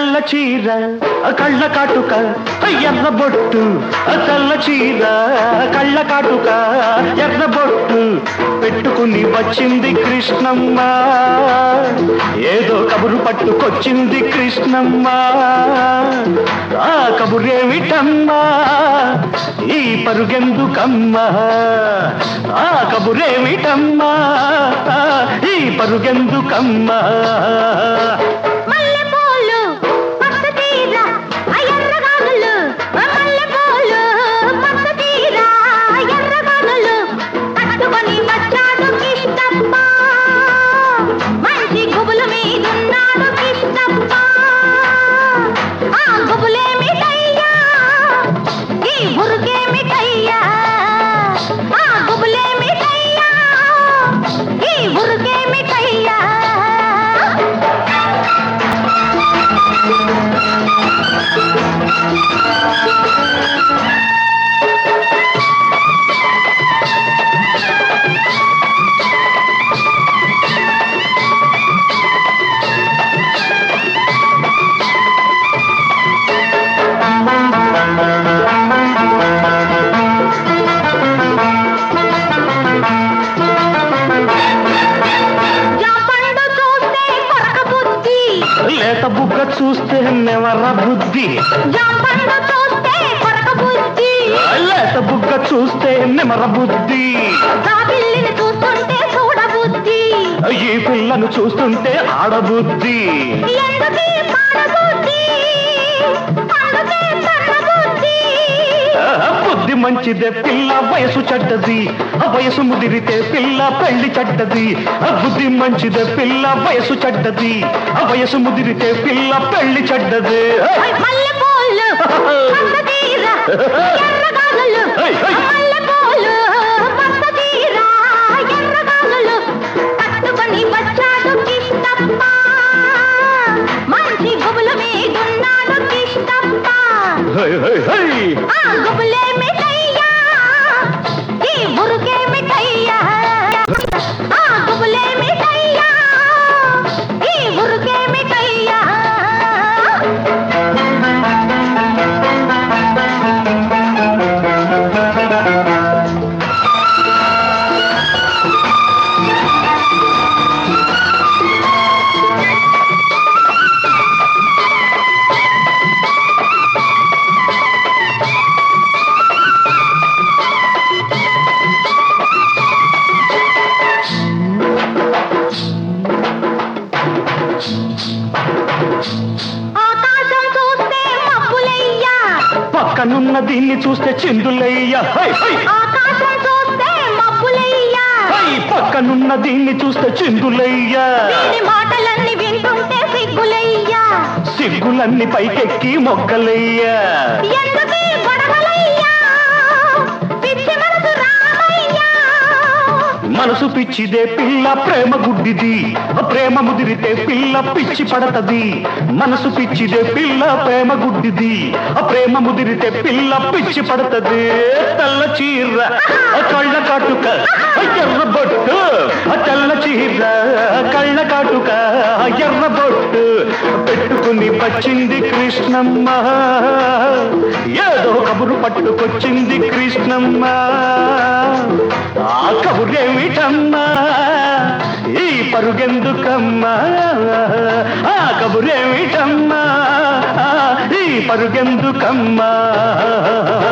తెల్ల చీర కళ్ళ కాటుక ఎర్ర బొట్టు తెల్ల చీర కళ్ళ కాటుక ఎర్ర బొట్టు పెట్టుకుని వచ్చింది కృష్ణమ్మ ఏదో కబురు పట్టుకొచ్చింది కృష్ణమ్మ ఆ కబురేమిటమ్మా ఈ పరుగెందుకమ్మా ఆ కబురేమిటమ్మా ఈ పరుగెందుకమ్మా మల్లెపూలు పచ్చ తీర ఎర్రగానులు మల్లెపూలు పచ్చ తీర ఎర్రగానులు కట్టుకొని వచ్చాడు కిష్టప్ప మంచి గుబులు మీదున్నాడు కిష్టప్ప ఆ గుబులేమిటయ్యా ఈ బురుకేమిటయ్యా ఆ గుబులేమిటయ్యా ఈ బురుకేమిటయ్యా జాపండు చూస్తే కొరక బుద్ధి లేత బుగ్గ చూస్తే నెవర బుద్ధి జాపండు చూస్తే కొరక బుద్ధి లేత బుగ్గ చూస్తే నెమర బుద్ధి ఆ పిల్లిని చూస్తుంటే చూడ బుద్ధి ఈ పిల్లను చూస్తుంటే ఆడబుద్ధి ఎందుకీ పాడ బుద్ధి అందుకే తన్న బుద్ధి ఆ, బుద్ధి మంచిదే పిల్ల వయసు చెడ్డది ఆ వయసు ముదిరితే పిల్ల పెళ్లి చెడ్డది ఆ బుద్ధి మంచిదే పిల్ల వయసు చెడ్డది ఆ వయసు ముదిరితే పిల్ల పెళ్లి చెడ్డది మల్లెపూలు పచ్చ తీర ఎర్రగానులు ఏయ్, ఏయ్. మల్లెపూలు పచ్చ తీర ఎర్రగానులు పట్టుకొని వచ్చాడు కిష్టప్ప మంచి గుబులు మీదున్నాడు కిష్టప్ప హై, హై, హై. ఆ గుబులే మిఠయ్యా ఈ బురుకే మిఠయ్యా ఆ గుబులే మిఠయ్యా ఈ బురుకే మిఠయ్యా ఆకాశం చూస్తే మబ్బులయ్యా పక్కనున్న దీన్ని చూస్తే చిందులయ్య హై, హై. ఆకాశం చూస్తే మబ్బులయ్యా హై, పక్కనున్న దీన్ని చూస్తే చిందులయ్య వీడి మాటలన్నీ వింటుంటే సిగ్గులయ్యా సిగ్గులన్నీ పైకెక్కి మొగ్గలయ్య ఎందుకీ గొడవలయ్యా పిచ్చి మనసు రామయ్యా మనసు పిచ్చిదే పిల్ల ప్రేమ గుడ్డిది ప్రేమ ముదిరితే పిల్ల పిచ్చి పడతది మనసు పిచ్చిదే పిల్ల ప్రేమ గుడ్డిది ప్రేమ ముదిరితే పిల్ల పిచ్చి పడతది తెల్ల చీర కళ్ళ కాటుక ఎర్ర బొట్టు తెల్ల చీర కళ్ళ కాటుక ఎర్ర బొట్టు పెట్టుకుని వచ్చింది కృష్ణమ్మ ఏదో కబురు పట్టుకొచ్చింది కృష్ణమ్మ ఆ కబురేమిటమ్మా ఈ పరుగెందుకమ్మా ఆ కబురేమిటమ్మా ఈ పరుగెందుకమ్మా